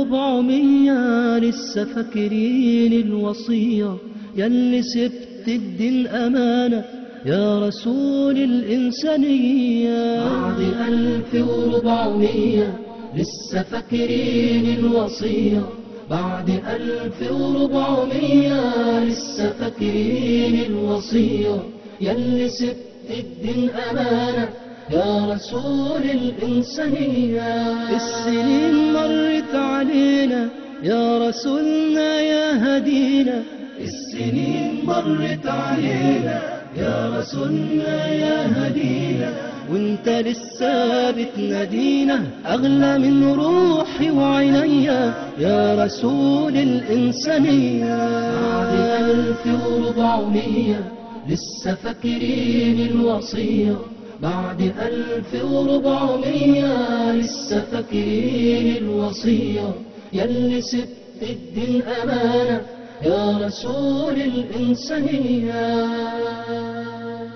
وربعمية لسه فاكرين الوصية ياللي سبت الدين أمانة يا رسول الإنسانية بعد ألف وربعمية لسه فاكرين الوصية بعد ألف وربعمية لسه فاكرين الوصية ياللي سبت الدين أمانة يا رسول الإنسانية السنين مرت علينا يا رسولنا يا هدينا السنين مرت علينا يا رسولنا يا هدينا وانت لسه بتنادينا اغلى من روحي وعينيا يا رسول الانسانيه بعد الف وربعمية لسه فاكرين الوصيه بعد ألف وربعمية لسه فاكرين الوصية ياللي سبت الدين أمانة يا رسول الإنسانية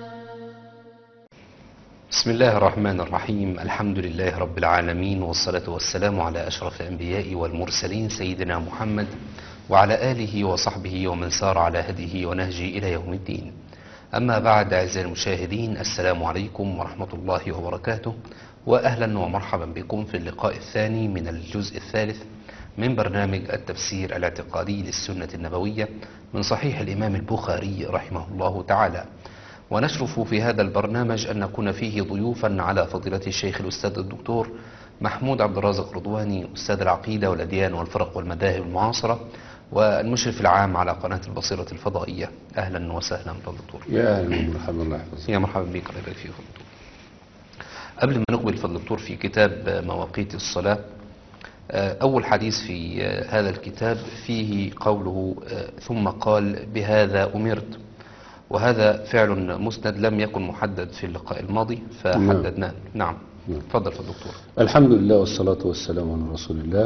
بسم الله الرحمن الرحيم الحمد لله رب العالمين والصلاة والسلام على أشرف الأنبياء والمرسلين سيدنا محمد وعلى آله وصحبه ومن سار على هديه ونهجه إلى يوم الدين أما بعد أعزائي المشاهدين السلام عليكم ورحمة الله وبركاته وأهلا ومرحبا بكم في اللقاء الثاني من الجزء الثالث من برنامج التفسير الاعتقادي للسنة النبوية من صحيح الإمام البخاري رحمه الله تعالى ونشرف في هذا البرنامج أن نكون فيه ضيوفا على فضيلة الشيخ الأستاذ الدكتور محمود عبد الرازق رضواني أستاذ العقيدة والأديان والفرق والمذاهب المعاصرة والمشرف العام على قناة البصيرة الفضائية أهلا وسهلا بالدكتور يا اهلا ومرحبا الله يحفظك يا مرحبا بك الله يبارك فيكم دكتور. قبل ما نقبل في الدكتور في كتاب مواقيت الصلاة آه، أول حديث في آه، هذا الكتاب فيه قوله آه، ثم قال بهذا أمرت وهذا فعل مسند لم يكن محدد في اللقاء الماضي فحددناه نعم نعم. تفضل في الدكتور الحمد لله والصلاة والسلام على رسول الله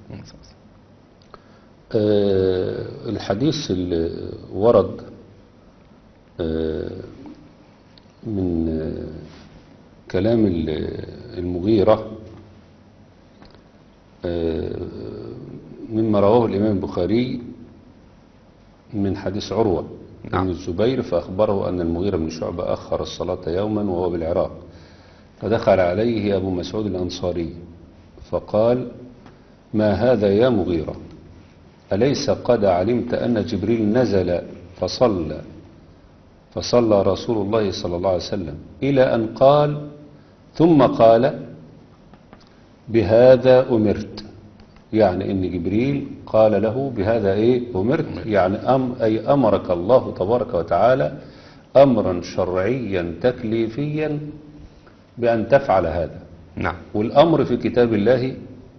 آه، الحديث اللي ورد آه، من آه، كلام ال- المغيرة آه، مما رواه الإمام البخاري من حديث عروة نعم. بن الزبير فأخبره أن المغيرة بن شعبة أخر الصلاة يوما وهو بالعراق فدخل عليه أبو مسعود الأنصاري فقال ما هذا يا مغيرة أليس قد علمت أن جبريل نزل فصلى فصلى رسول الله صلى الله عليه وسلم إلى أن قال ثم قال بهذا أمرت يعني إن جبريل قال له بهذا إيه أمرت يعني أم أي أمرك الله تبارك وتعالى أمرا شرعيا تكليفيا بأن تفعل هذا نعم والأمر في كتاب الله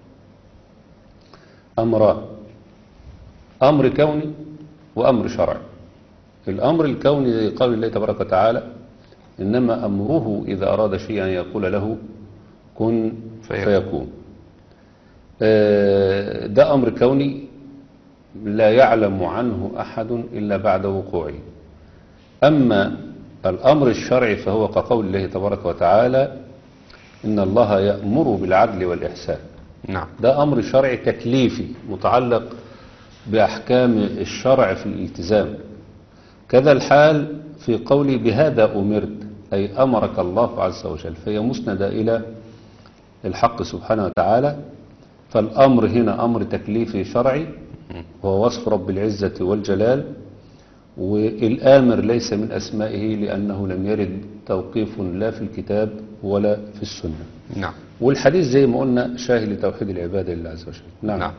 أمران أمر كوني وأمر شرعي الأمر الكوني زي قول الله تبارك وتعالى إنما أمره إذا أراد شيئا يقول له كن فيكون. فيكون آه، ده أمر كوني لا يعلم عنه أحد إلا بعد وقوعه أما الأمر الشرعي فهو كقول الله تبارك وتعالى إن الله يأمر بالعدل والإحسان نعم ده أمر شرعي تكليفي متعلق بأحكام الشرع في الالتزام كذا الحال في قولي بهذا أمرت أي أمرك الله عز وجل فهي مسندة إلى الحق سبحانه وتعالى فالأمر هنا أمر تكليفي شرعي وهو وصف رب العزة والجلال والآمر ليس من أسمائه لأنه لم يرد توقيف لا في الكتاب ولا في السنة نعم والحديث زي ما قلنا شاهد لتوحيد العبادة لله عز وجل نعم, نعم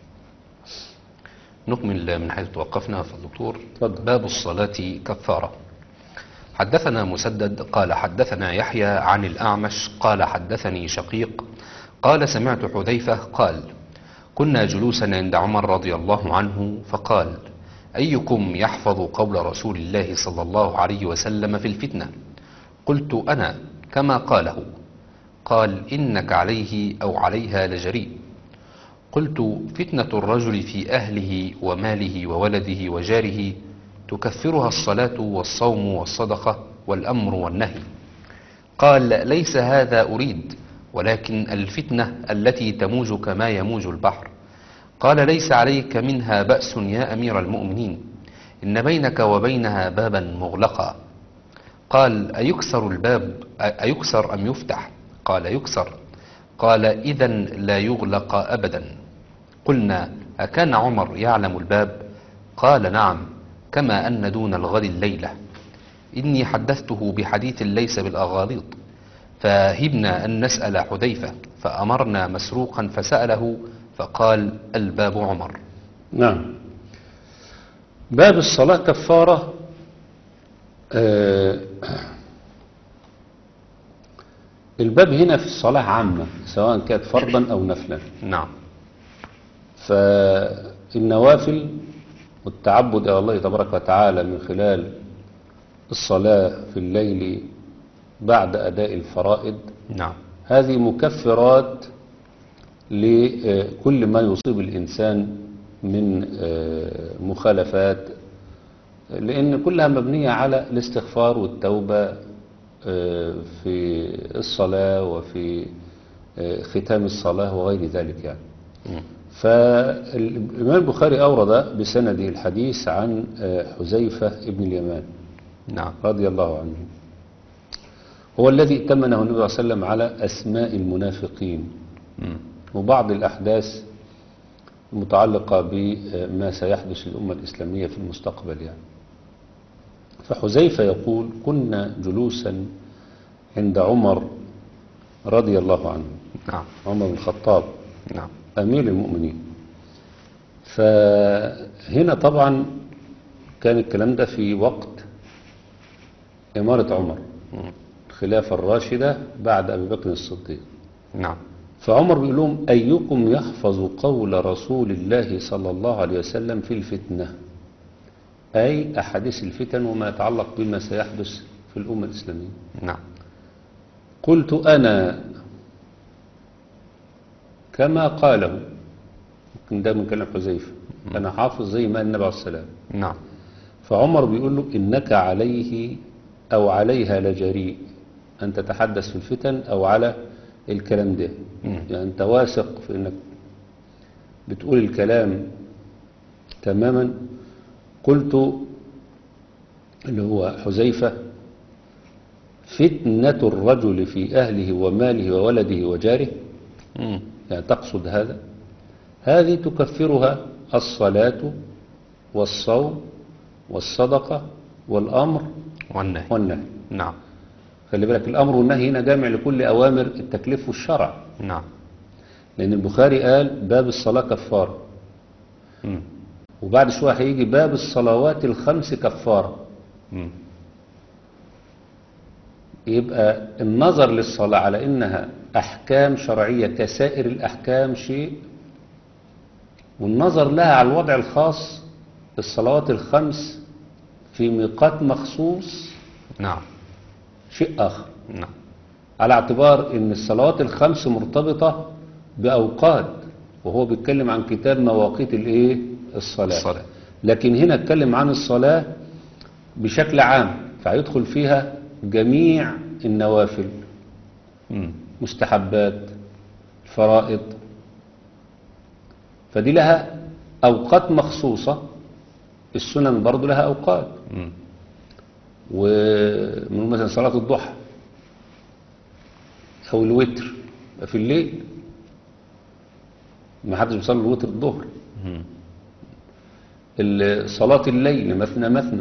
نكمل من حيث توقفنا في الدكتور تفضل. باب الصلاة كفارة حدثنا مسدد قال حدثنا يحيى عن الأعمش قال حدثني شقيق قال سمعت حذيفة قال كنا جلوسا عند عمر رضي الله عنه فقال أيكم يحفظ قول رسول الله صلى الله عليه وسلم في الفتنة قلت أنا كما قاله قال إنك عليه أو عليها لجريء قلت فتنة الرجل في أهله وماله وولده وجاره تكفرها الصلاة والصوم والصدقة والأمر والنهي قال ليس هذا أريد ولكن الفتنة التي تموج كما يموج البحر قال ليس عليك منها بأس يا أمير المؤمنين إن بينك وبينها بابا مغلقا قال أيكسر الباب أيكسر أم يفتح قال يكسر قال إذا لا يغلق أبدا قلنا أكان عمر يعلم الباب قال نعم كما أن دون الغد الليلة إني حدثته بحديث ليس بالأغاليط فهبنا أن نسأل حذيفة فأمرنا مسروقا فسأله فقال الباب عمر نعم باب الصلاة كفارة آه، الباب هنا في الصلاة عامة سواء كانت فرضا أو نفلا نعم فالنوافل والتعبد إلى الله تبارك وتعالى من خلال الصلاة في الليل بعد أداء الفرائض نعم هذه مكفرات لكل ما يصيب الإنسان من آه، مخالفات لأن كلها مبنية على الاستغفار والتوبة آه، في الصلاة وفي آه، ختام الصلاة وغير ذلك يعني مم. فالإمام البخاري أورد بسنده الحديث عن آه، حذيفة ابن اليمان نعم رضي الله عنه هو الذي ائتمنه النبي صلى الله عليه وسلم على أسماء المنافقين مم. وبعض الأحداث المتعلقة بما سيحدث للأمة الإسلامية في المستقبل يعني فحذيفة يقول كنا جلوسا عند عمر رضي الله عنه نعم عمر بن الخطاب نعم أمير المؤمنين فهنا طبعا كان الكلام ده في وقت إمارة عمر مم. الخلافة الراشدة بعد أبي بكر الصديق نعم فعمر بيقول لهم أيكم يحفظ قول رسول الله صلى الله عليه وسلم في الفتنة أي أحاديث الفتن وما يتعلق بما سيحدث في الأمة الإسلامية نعم قلت أنا كما قاله يمكن ده من كلام حذيفة أنا حافظ زي ما النبي عليه السلام نعم فعمر بيقول له إنك عليه أو عليها لجريء أن تتحدث في الفتن أو على الكلام ده مم. يعني أنت واثق في أنك بتقول الكلام تماما قلت اللي هو حذيفة فتنة الرجل في أهله وماله وولده وجاره مم. يعني تقصد هذا هذه تكفرها الصلاة والصوم والصدقة والأمر والنهي والنهي نعم خلي بالك الأمر والنهي هنا جامع لكل أوامر التكليف والشرع نعم لأن البخاري قال باب الصلاة كفارة مم. وبعد شوية هيجي باب الصلوات الخمس كفارة مم. يبقى النظر للصلاة على إنها أحكام شرعية كسائر الأحكام شيء والنظر لها على الوضع الخاص الصلوات الخمس في ميقات مخصوص نعم شيء آخر نعم على اعتبار ان الصلوات الخمس مرتبطة بأوقات وهو بيتكلم عن كتاب مواقيت الايه الصلاة. الصلاة. لكن هنا اتكلم عن الصلاة بشكل عام فهيدخل فيها جميع النوافل مم. مستحبات فرائض فدي لها أوقات مخصوصة السنن برضو لها أوقات مم. ومن مثلا صلاة الضحى أو الوتر يبقى في الليل ما حدش بيصلي الوتر الظهر مم. ال- صلاة الليل مثنى مثنى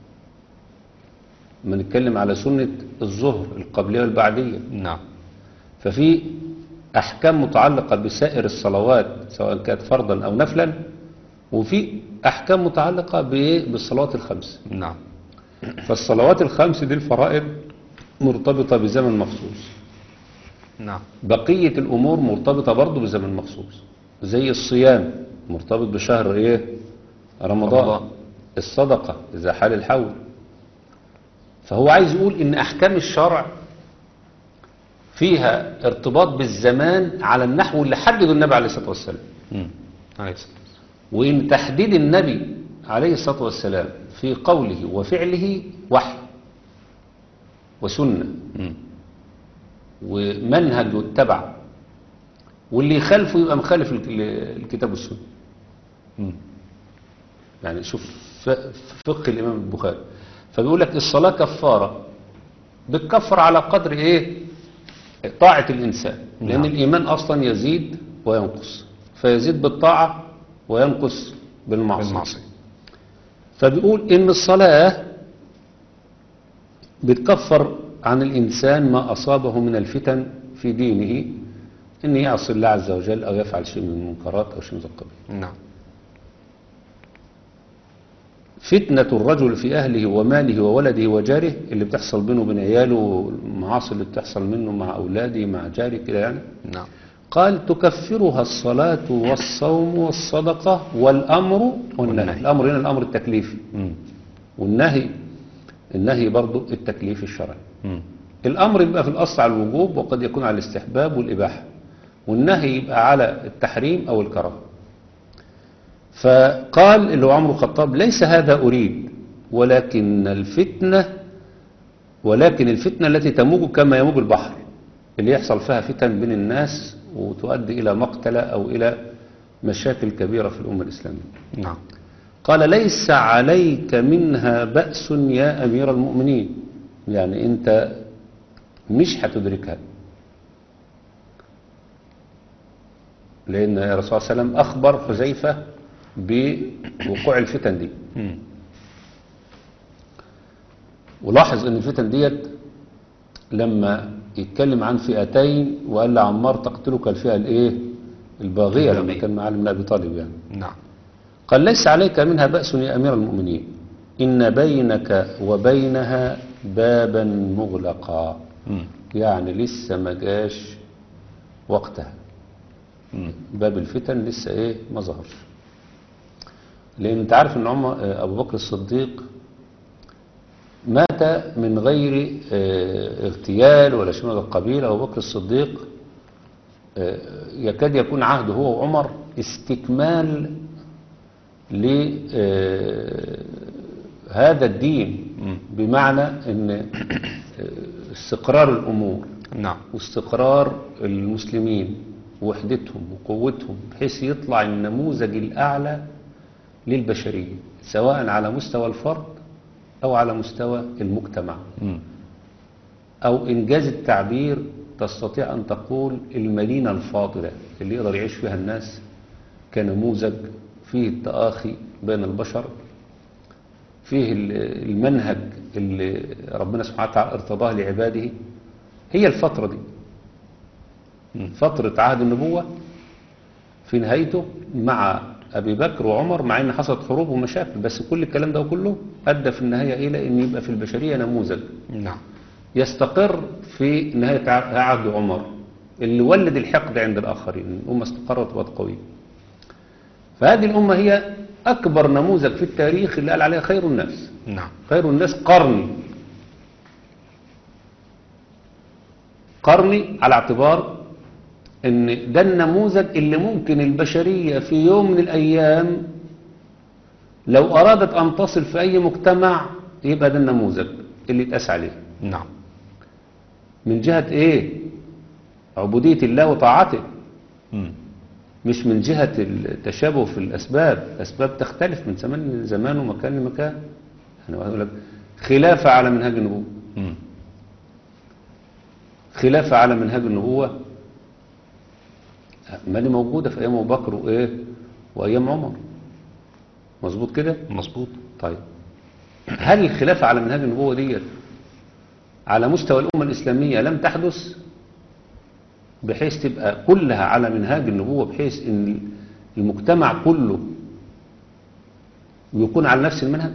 ما نتكلم على سنة الظهر القبلية والبعدية نعم ففي أحكام متعلقة بسائر الصلوات سواء كانت فرضا أو نفلا وفي أحكام متعلقة ب- بالصلوات الخمس نعم فالصلوات الخمس دي الفرائض مرتبطة بزمن مخصوص نعم بقية الأمور مرتبطة برضه بزمن مخصوص زي الصيام مرتبط بشهر إيه رمضان, رمضان. الصدقة إذا حال الحول فهو عايز يقول إن أحكام الشرع فيها ارتباط بالزمان على النحو اللي حدده النبي عليه الصلاة والسلام مم. عليه الصلاة والسلام. وإن تحديد النبي عليه الصلاة والسلام في قوله وفعله وحي وسنة مم. ومنهج يتبع واللي يخالفه يبقى مخالف ال- الكتاب والسنة مم. يعني شوف ف- فقه الإمام البخاري فبيقول لك الصلاة كفارة بتكفر على قدر إيه طاعة الإنسان لأن نعم. الإيمان أصلا يزيد وينقص فيزيد بالطاعة وينقص بالمعصية بالمعصية فبيقول إن الصلاة بتكفر عن الإنسان ما أصابه من الفتن في دينه إن يعصي الله عز وجل أو يفعل شيء من المنكرات أو شيء من القبيل نعم فتنة الرجل في أهله وماله وولده وجاره اللي بتحصل بينه وبين عياله والمعاصي اللي بتحصل منه مع أولاده مع جاره كده يعني نعم قال تكفرها الصلاة والصوم والصدقة والأمر والنهي والنهي. الأمر هنا الأمر التكليفي مم. والنهي النهي برضو التكليف الشرعي مم. الأمر يبقى في الأصل على الوجوب وقد يكون على الاستحباب والإباحة والنهي يبقى على التحريم أو الكراهه فقال اللي هو عمرو الخطاب ليس هذا أريد ولكن الفتنة ولكن الفتنة التي تموج كما يموج البحر اللي يحصل فيها فتن بين الناس وتؤدي إلى مقتلة أو إلى مشاكل كبيرة في الأمة الإسلامية نعم قال ليس عليك منها بأس يا أمير المؤمنين يعني أنت مش هتدركها لأن الرسول صلى الله عليه وسلم أخبر حذيفة بوقوع الفتن دي مم. ولاحظ أن الفتن ديت لما يتكلم عن فئتين وقال لعمار تقتلك الفئة الإيه الباغية لما الباغية. كان مع علي بن أبي طالب يعني نعم قال ليس عليك منها بأس يا أمير المؤمنين إن بينك وبينها بابا مغلقا مم. يعني لسه ما جاش وقتها مم. باب الفتن لسه ايه ما ظهرش لان انت عارف ان عمر آه، ابو بكر الصديق مات من غير آه، اغتيال ولا شيء من هذا القبيل ابو بكر الصديق آه، يكاد يكون عهده هو وعمر استكمال لهذا الدين مم. بمعنى ان آه، استقرار الامور نعم واستقرار المسلمين ووحدتهم وقوتهم بحيث يطلع النموذج الأعلى للبشرية سواء على مستوى الفرد أو على مستوى المجتمع مم. أو إنجاز التعبير تستطيع أن تقول المدينة الفاضلة اللي يقدر يعيش فيها الناس كنموذج فيه التآخي بين البشر فيه ال- المنهج اللي ربنا سبحانه وتعالى ارتضاه لعباده هي الفترة دي مم. فترة عهد النبوة في نهايته مع أبي بكر وعمر مع أن حصلت حروب ومشاكل بس كل الكلام ده كله أدى في النهاية إلى أن يبقى في البشرية نموذج نعم يستقر في نهاية ع- عهد عمر اللي ولد الحقد عند الآخرين الأمة استقرت وبقت قوية فهذه الأمة هي أكبر نموذج في التاريخ اللي قال عليها خير الناس نعم خير الناس قرني قرني على اعتبار ان ده النموذج اللي ممكن البشرية في يوم من الايام لو ارادت ان تصل في اي مجتمع يبقى ده النموذج اللي يتقاس عليه نعم من جهة ايه عبودية الله وطاعته مم. مش من جهة التشابه في الأسباب الأسباب تختلف من زمان لزمان ومكان لمكان أنا بقول لك خلافة على منهج النبوة مم. خلافة على منهج النبوة ما دي موجودة في أيام أبو بكر وإيه وأيام عمر مظبوط كده مظبوط طيب هل الخلافة على منهج النبوة ديت على مستوى الأمة الإسلامية لم تحدث بحيث تبقى كلها على منهاج النبوة بحيث ان المجتمع كله يكون على نفس المنهج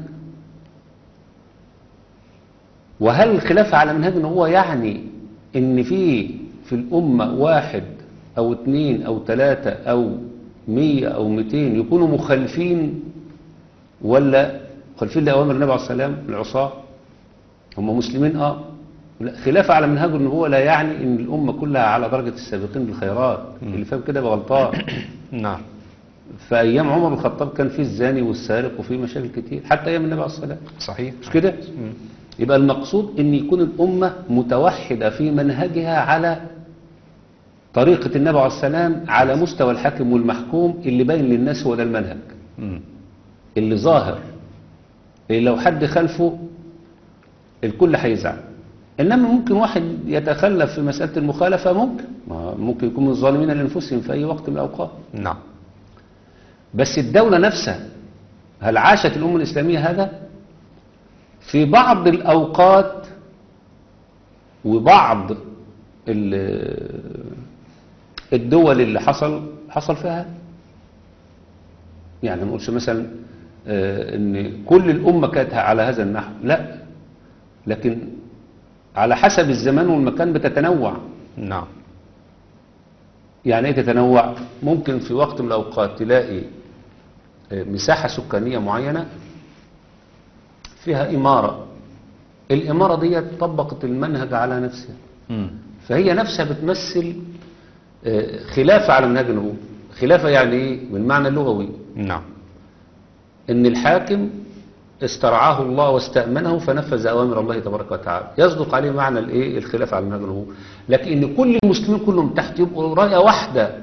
وهل الخلافة على منهج النبوة يعني ان في في الأمة واحد أو اتنين أو تلاتة أو مية أو ميتين يكونوا مخالفين ولا مخالفين لأوامر النبي عليه الصلاة والسلام العصاة هم مسلمين اه لا خلافة على منهج النبوة لا يعني ان الأمة كلها على درجة السابقين بالخيرات اللي فاهم كده يبقى غلطان نعم في أيام عمر بن الخطاب كان في الزاني والسارق وفي مشاكل كتير حتى أيام النبي عليه الصلاة والسلام صحيح مش كده مم. يبقى المقصود ان يكون الأمة متوحدة في منهجها على طريقة النبي عليه السلام على مستوى الحاكم والمحكوم اللي باين للناس هو ده المنهج مم. اللي ظاهر اللي لو حد خلفه الكل هيزعل انما ممكن واحد يتخلف في مسألة المخالفة ممكن ما ممكن يكون من الظالمين لانفسهم في اي وقت من الاوقات نعم بس الدولة نفسها هل عاشت الأمة الإسلامية هذا؟ في بعض الأوقات وبعض ال- الدول اللي حصل حصل فيها هذا. يعني ما نقولش مثلا آه، ان كل الأمة كانت على هذا النحو لا لكن على حسب الزمان والمكان بتتنوع نعم يعني ايه تتنوع ممكن في وقت من الاوقات تلاقي آه، مساحة سكانية معينة فيها إمارة الإمارة دي طبقت المنهج على نفسها مم. فهي نفسها بتمثل آه، خلافة على منهج النبوة خلافة يعني ايه بالمعنى اللغوي نعم ان الحاكم استرعاه الله واستأمنه فنفذ أوامر الله تبارك وتعالى يصدق عليه معنى الايه الخلافة على منهج النبوة لكن ان كل المسلمين كلهم تحت يبقوا راية واحدة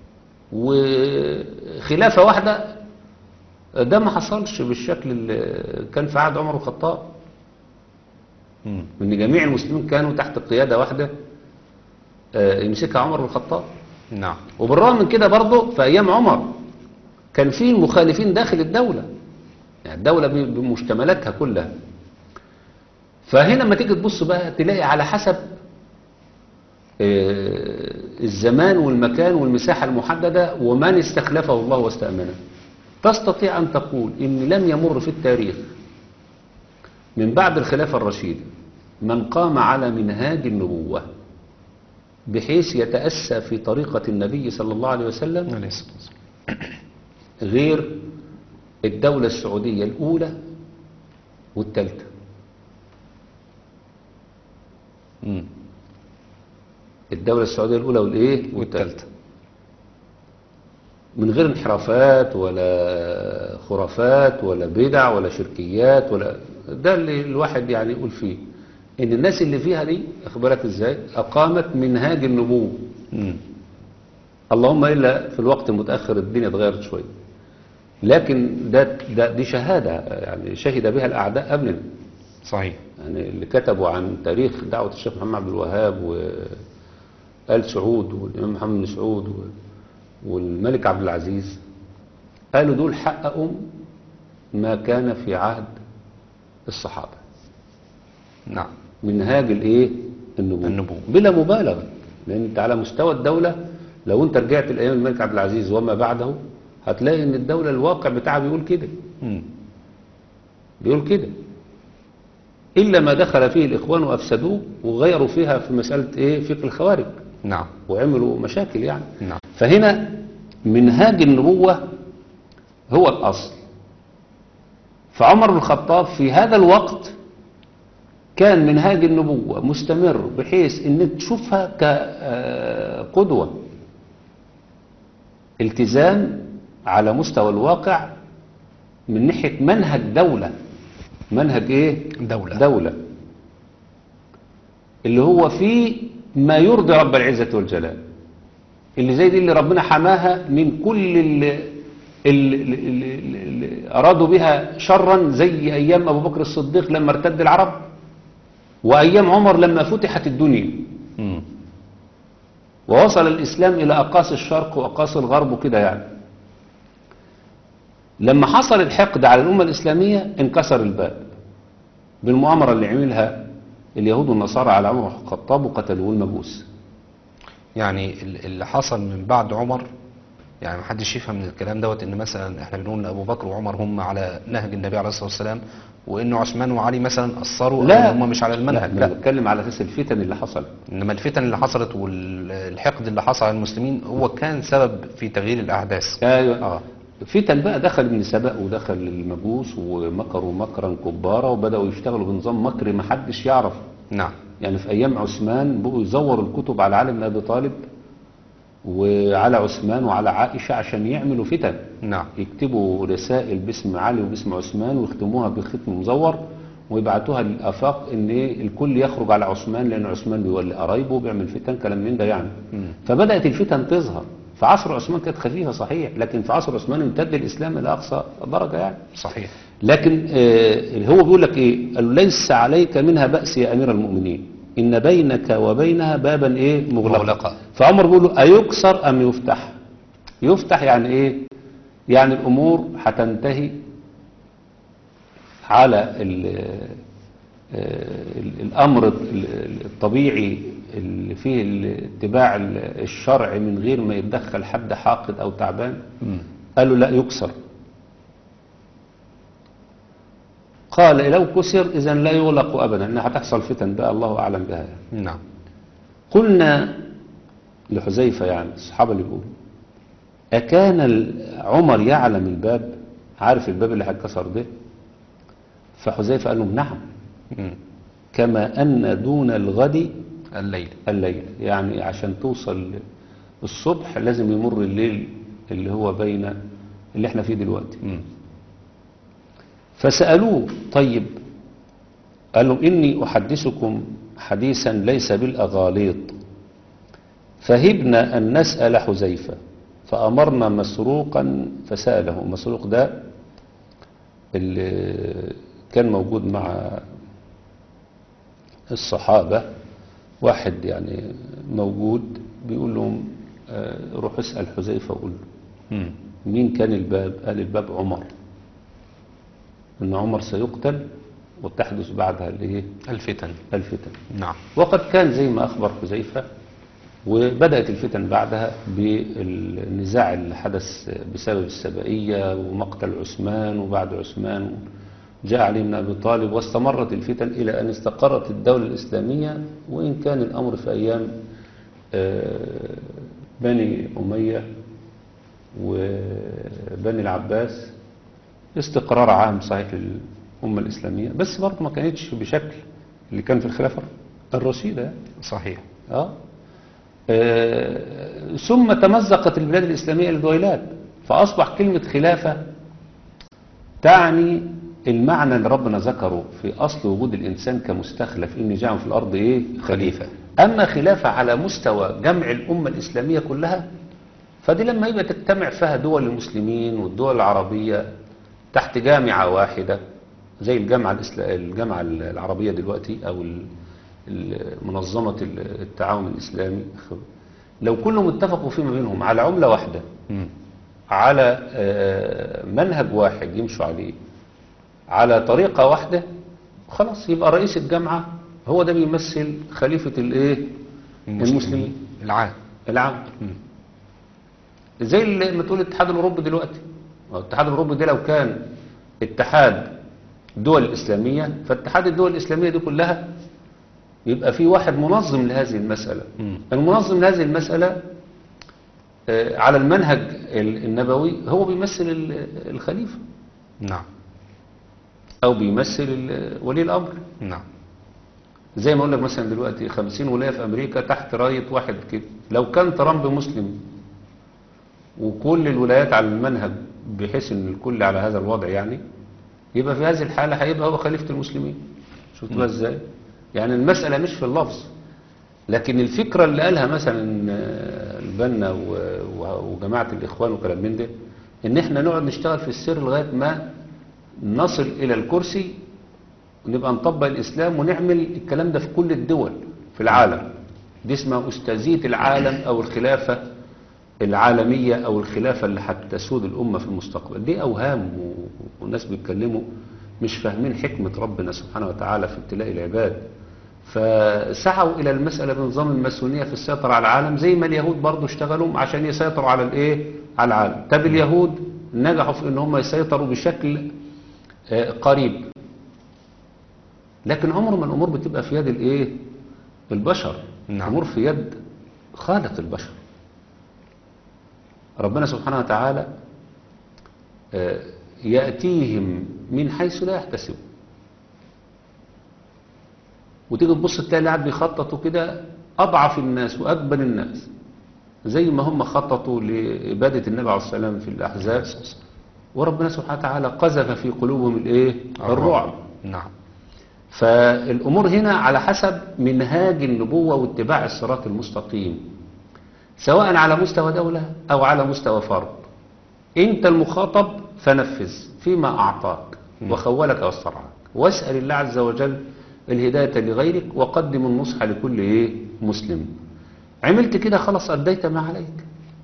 وخلافة واحدة ده ما حصلش بالشكل اللي كان في عهد عمر الخطاب مم. ان جميع المسلمين كانوا تحت قيادة واحدة آه، يمسكها عمر بن الخطاب نعم وبالرغم من كده برضه في ايام عمر كان في مخالفين داخل الدولة يعني الدولة ب- بمشتملاتها كلها فهنا لما تيجي تبص بقى تلاقي على حسب آه، الزمان والمكان والمساحة المحددة ومن استخلفه الله واستأمنه تستطيع أن تقول إن لم يمر في التاريخ من بعد الخلافة الرشيدة من قام على منهاج النبوة بحيث يتأسى في طريقة النبي صلى الله عليه وسلم عليه الصلاة والسلام. غير الدولة السعودية الأولى والثالثة مم. الدولة السعودية الأولى والإيه والتالتة من غير انحرافات ولا خرافات ولا بدع ولا شركيات ولا ده اللي الواحد يعني يقول فيه ان الناس اللي فيها دي اخبرك ازاي اقامت منهاج النبوة مم. اللهم الا في الوقت المتاخر الدنيا اتغيرت شويه لكن ده, ده دي شهاده يعني شهد بها الاعداء قبلنا صحيح يعني اللي كتبوا عن تاريخ دعوه الشيخ محمد عبد الوهاب وآل سعود والامام محمد بن سعود و- والملك عبد العزيز قالوا دول حققوا ما كان في عهد الصحابه نعم منهاج الايه النبوة. النبوة. بلا مبالغه لان انت على مستوى الدوله لو انت رجعت لايام الملك عبد العزيز وما بعده هتلاقي ان الدوله الواقع بتاعها بيقول كده مم. بيقول كده الا ما دخل فيه الاخوان وافسدوه وغيروا فيها في مساله ايه فقه الخوارج نعم وعملوا مشاكل يعني نعم فهنا منهاج النبوة هو الأصل فعمر بن الخطاب في هذا الوقت كان منهاج النبوة مستمر بحيث ان تشوفها كقدوة التزام على مستوى الواقع من ناحية منهج دولة منهج ايه دولة دولة اللي هو فيه ما يرضي رب العزة والجلال اللي زي دي اللي ربنا حماها من كل اللي, اللي, اللي, اللي أرادوا بها شرا زي أيام أبو بكر الصديق لما ارتد العرب وأيام عمر لما فتحت الدنيا مم. ووصل الإسلام إلى أقاصي الشرق وأقاصي الغرب وكده يعني لما حصل الحقد على الأمة الإسلامية انكسر الباب بالمؤامرة اللي عملها اليهود والنصارى على عمر بن الخطاب وقتلوه المجوس يعني ال- اللي حصل من بعد عمر يعني محدش يفهم من الكلام دوت ان مثلا احنا بنقول ان ابو بكر وعمر هم على نهج النبي عليه الصلاه والسلام وان عثمان وعلي مثلا اثروا لا أو هم مش على المنهج لا, لا, أنا بتكلم على أساس الفتن اللي حصلت انما الفتن اللي حصلت والحقد اللي حصل على المسلمين هو كان سبب في تغيير الاحداث ايوه اه فتن بقى دخل ابن سبأ ودخل المجوس ومكروا مكرا كبارا وبدأوا يشتغلوا بنظام مكر ما حدش يعرف نعم يعني في أيام عثمان بقوا يزوروا الكتب على علي بن أبي طالب وعلى عثمان وعلى عائشة عشان يعملوا فتن نعم يكتبوا رسائل باسم علي وباسم عثمان ويختموها بختم مزور ويبعتوها للآفاق إن إيه الكل يخرج على عثمان لأن عثمان بيولي قرايبه وبيعمل فتن كلام من ده يعني مم. فبدأت الفتن تظهر في عصر عثمان كانت خفيفة صحيح لكن في عصر عثمان امتد الإسلام إلى أقصى درجة يعني صحيح لكن آه، هو بيقول لك ايه قال له ليس عليك منها بأس يا أمير المؤمنين إن بينك وبينها بابا ايه مغلقا مغلقا. فعمر بيقول له أيكسر أم يفتح يفتح يعني ايه يعني الأمور هتنتهي على ال ال- الأمر ال- الطبيعي اللي فيه اتباع الشرع من غير ما يتدخل حد حاقد أو تعبان مم. قال له لا يكسر قال لو كسر إذا لا يغلق أبدا إنها هتحصل فتن بقى الله أعلم بها يعني. نعم قلنا لحذيفة يعني الصحابة اللي بيقولوا أكان ال- عمر يعلم الباب عارف الباب اللي هيتكسر ده فحذيفة قال لهم نعم مم. كما أن دون الغد الليل الليل يعني عشان توصل الصبح لازم يمر الليل اللي هو بين اللي احنا فيه دلوقتي مم. فسألوه طيب قال لهم إني أحدثكم حديثا ليس بالأغاليط فهبنا أن نسأل حذيفة فأمرنا مسروقا فسأله مسروق ده اللي كان موجود مع الصحابة واحد يعني موجود بيقول لهم آه، روح اسأل حذيفة وقول له مم. مين كان الباب قال الباب عمر ان عمر سيقتل وتحدث بعدها الايه الفتن الفتن نعم وقد كان زي ما اخبر حذيفه وبدات الفتن بعدها بالنزاع اللي حدث بسبب السبائيه ومقتل عثمان وبعد عثمان جاء علي بن ابي طالب واستمرت الفتن الى ان استقرت الدوله الاسلاميه وان كان الامر في ايام آه، بني اميه وبني العباس استقرار عام صحيح للأمة الإسلامية بس برضه ما كانتش بشكل اللي كان في الخلافة الرشيدة يعني. صحيح آه. آه. ثم تمزقت البلاد الإسلامية لدويلات فأصبح كلمة خلافة تعني المعنى اللي ربنا ذكره في أصل وجود الإنسان كمستخلف إني جاء في الأرض إيه خليفة. أما خلافة على مستوى جمع الأمة الإسلامية كلها فدي لما يبقى تجتمع فيها دول المسلمين والدول العربية تحت جامعة واحدة زي الجامعة الإسلا... الجامعة العربية دلوقتي أو ال- ال- منظمة ال- التعاون الإسلامي لو كلهم اتفقوا فيما بينهم على عملة واحدة مم. على آه، منهج واحد يمشوا عليه على طريقة واحدة خلاص يبقى رئيس الجامعة هو ده بيمثل خليفة الايه المسلمين العام العام مم. زي اللي ما تقول الاتحاد الاوروبي دلوقتي ما هو الاتحاد الاوروبي ده لو كان اتحاد دول الاسلاميه فاتحاد الدول الاسلاميه دي كلها يبقى في واحد منظم لهذه المساله مم. المنظم لهذه المساله آه، على المنهج ال- النبوي هو بيمثل ال- الخليفه نعم او بيمثل ال- ولي الامر نعم زي ما اقول لك مثلا دلوقتي 50 ولايه في امريكا تحت رايه واحد كده لو كان ترامب مسلم وكل الولايات على المنهج بحيث ان الكل على هذا الوضع يعني يبقى في هذه الحاله هيبقى هو خليفه المسلمين شفت بقى ازاي يعني المساله مش في اللفظ لكن الفكره اللي قالها مثلا آه، البنا و- و- وجماعه الاخوان وكلام من ده ان احنا نقعد نشتغل في السر لغايه ما نصل الى الكرسي ونبقى نطبق الإسلام ونعمل الكلام ده في كل الدول في العالم دي اسمها أستاذية العالم أو الخلافة العالمية أو الخلافة اللي هتسود الأمة في المستقبل دي أوهام و- والناس بيتكلموا مش فاهمين حكمة ربنا سبحانه وتعالى في ابتلاء العباد فسعوا إلى المسألة بنظام الماسونية في السيطرة على العالم زي ما اليهود برضو اشتغلوا عشان يسيطروا على الإيه على العالم طب اليهود نجحوا في ان هم يسيطروا بشكل آه، قريب لكن عمر ما الامور بتبقى في يد الايه البشر نعم. الامور في يد خالق البشر ربنا سبحانه وتعالى آه، ياتيهم من حيث لا يحتسبون وتيجي تبص تلاقي اللي قاعد بيخططوا كده اضعف الناس واجبن الناس زي ما هم خططوا لاباده النبي عليه الصلاه والسلام في الاحزاب وربنا سبحانه وتعالى قذف في قلوبهم الايه الرعب نعم فالأمور هنا على حسب منهاج النبوة واتباع الصراط المستقيم سواء على مستوى دولة أو على مستوى فرد أنت المخاطب فنفذ فيما أعطاك وخولك واسترعاك واسأل الله عز وجل الهداية لغيرك وقدم النصح لكل إيه مسلم عملت كده خلاص أديت ما عليك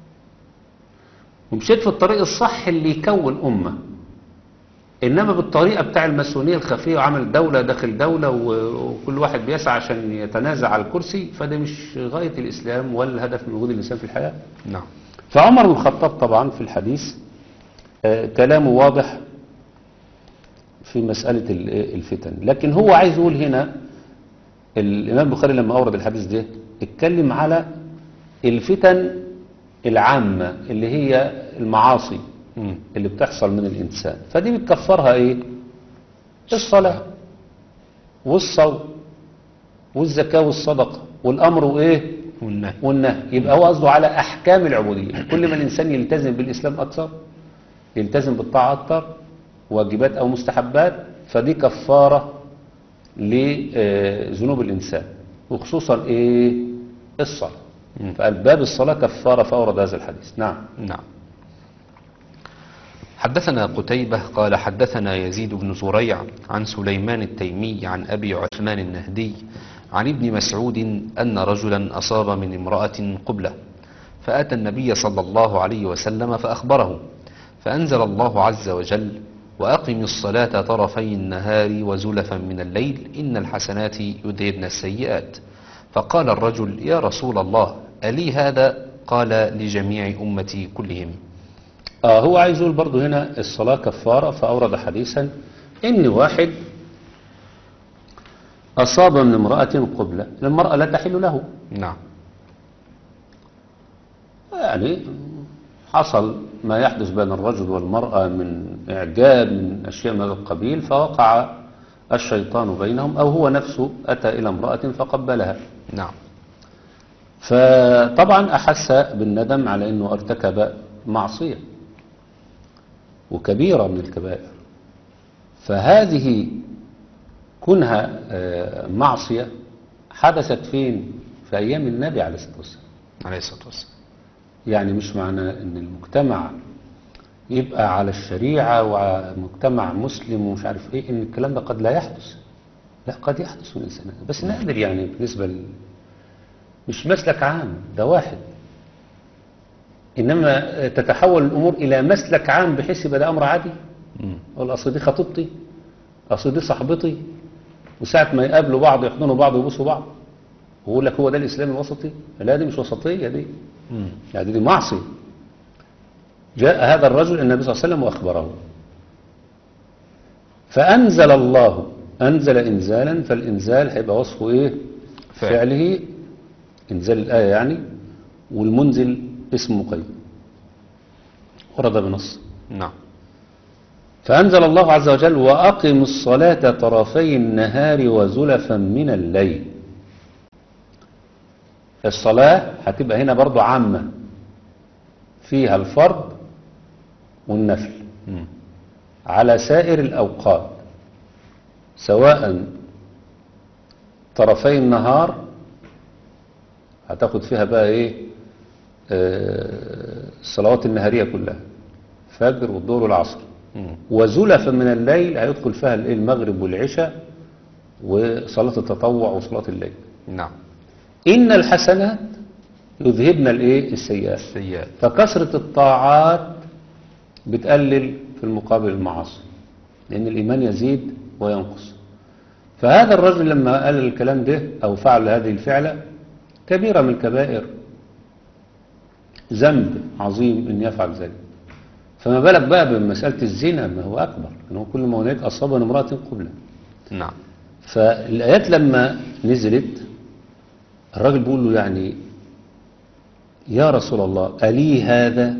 ومشيت في الطريق الصح اللي يكون أمة إنما بالطريقة بتاع الماسونية الخفية وعمل دولة داخل دولة و- وكل واحد بيسعى عشان يتنازع على الكرسي فده مش غاية الإسلام ولا الهدف من وجود الإنسان في الحياة نعم فعمر بن الخطاب طبعا في الحديث آه، كلامه واضح في مسألة ال- إيه الفتن لكن هو عايز يقول هنا الإمام البخاري لما أورد الحديث ده اتكلم على الفتن العامة اللي هي المعاصي مم. اللي بتحصل من الإنسان فدي بتكفرها إيه الصلاة والصوم والزكاة والصدقة والأمر وإيه والنهي والنهي يبقى هو قصده على احكام العبوديه كل ما الانسان يلتزم بالاسلام اكثر يلتزم بالطاعه اكثر واجبات او مستحبات فدي كفاره لذنوب الانسان وخصوصا ايه الصلاه مم. فقال باب الصلاه كفاره فاورد هذا الحديث نعم نعم حدثنا قتيبة قال حدثنا يزيد بن زريع عن سليمان التيمي عن أبي عثمان النهدي عن ابن مسعود أن رجلا أصاب من امرأة قبلة فأتى النبي صلى الله عليه وسلم فأخبره فأنزل الله عز وجل وأقم الصلاة طرفي النهار وزلفا من الليل إن الحسنات يذهبن السيئات فقال الرجل يا رسول الله ألي هذا قال لجميع أمتي كلهم آه هو عايز يقول برضه هنا الصلاة كفارة فأورد حديثا إن واحد أصاب من امرأة قبلة المرأة لا تحل له نعم يعني حصل ما يحدث بين الرجل والمرأة من إعجاب من أشياء من هذا القبيل فوقع الشيطان بينهم أو هو نفسه أتى إلى امرأة فقبلها نعم فطبعا أحس بالندم على أنه ارتكب معصية وكبيرة من الكبائر فهذه كونها آه، معصية حدثت فين في أيام النبي عليه الصلاة والسلام عليه الصلاة والسلام يعني مش معنى ان المجتمع يبقى على الشريعة ومجتمع مسلم ومش عارف ايه ان الكلام ده قد لا يحدث لا قد يحدث في الانسان بس نادر يعني بالنسبة ل... مش مسلك عام ده واحد انما تتحول الامور الى مسلك عام بحيث يبقى ده امر عادي مم. اقول اصل دي خطيبتي اصل دي صاحبتي وساعة ما يقابلوا بعض يحضنوا بعض ويبوسوا بعض ويقول لك هو ده الاسلام الوسطي لا دي مش وسطية دي مم. يعني دي معصية جاء هذا الرجل النبي صلى الله عليه وسلم وأخبره فأنزل الله أنزل إنزالا فالإنزال هيبقى وصفه إيه فعل. فعله إنزال الآية يعني والمنزل اسم مقيد ورد بنص نعم فأنزل الله عز وجل وأقم الصلاة طرفي النهار وزلفا من الليل الصلاة هتبقى هنا برضو عامة فيها الفرض والنفل مم. على سائر الأوقات سواء طرفي النهار هتاخد فيها بقى ايه آه، الصلوات النهارية كلها فجر والظهر والعصر مم. وزلفا من الليل هيدخل فيها الإيه؟ المغرب والعشاء وصلاة التطوع وصلاة الليل نعم إن الحسنات يذهبن الإيه السيئات السيئات فكثرة الطاعات بتقلل في المقابل المعاصي لأن الإيمان يزيد وينقص فهذا الرجل لما قال الكلام ده أو فعل هذه الفعلة كبيرة من الكبائر ذنب عظيم أن يفعل ذلك فما بالك بقى بمسألة الزنا ما هو أكبر أنه كل ما هناك أصاب امرأة قبله نعم فالآيات لما نزلت الراجل بيقول له يعني يا رسول الله ألي هذا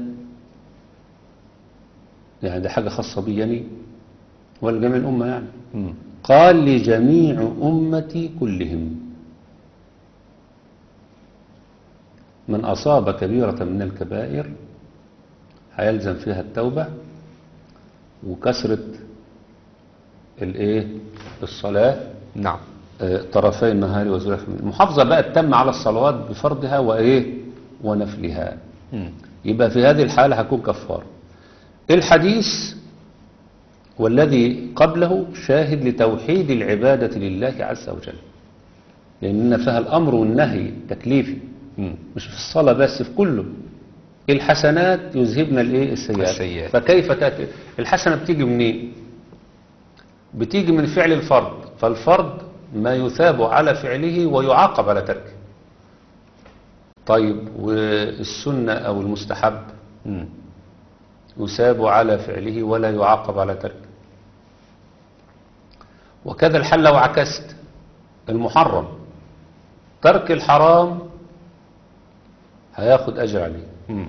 يعني ده حاجة خاصة بي يعني ولا جميع الأمة يعني مم. قال لجميع أمتي كلهم من أصاب كبيرة من الكبائر هيلزم فيها التوبة وكسرة الايه الصلاة نعم آه، طرفي النهار وزلفا من المحافظة بقى تتم على الصلوات بفرضها وإيه ونفلها مم. يبقى في هذه الحالة هكون كفار الحديث والذي قبله شاهد لتوحيد العبادة لله عز وجل لأن فيها الأمر والنهي تكليفي مم. مش في الصلاة بس في كله الحسنات يذهبن الايه السيئات السيئات. فكيف تأتي الحسنة بتيجي منين بتيجي من فعل الفرد فالفرد ما يثاب على فعله ويعاقب على تركه طيب والسنة أو المستحب مم. يثاب على فعله ولا يعاقب على تركه وكذا الحل لو عكست المحرم ترك الحرام هياخد أجر عليه مم.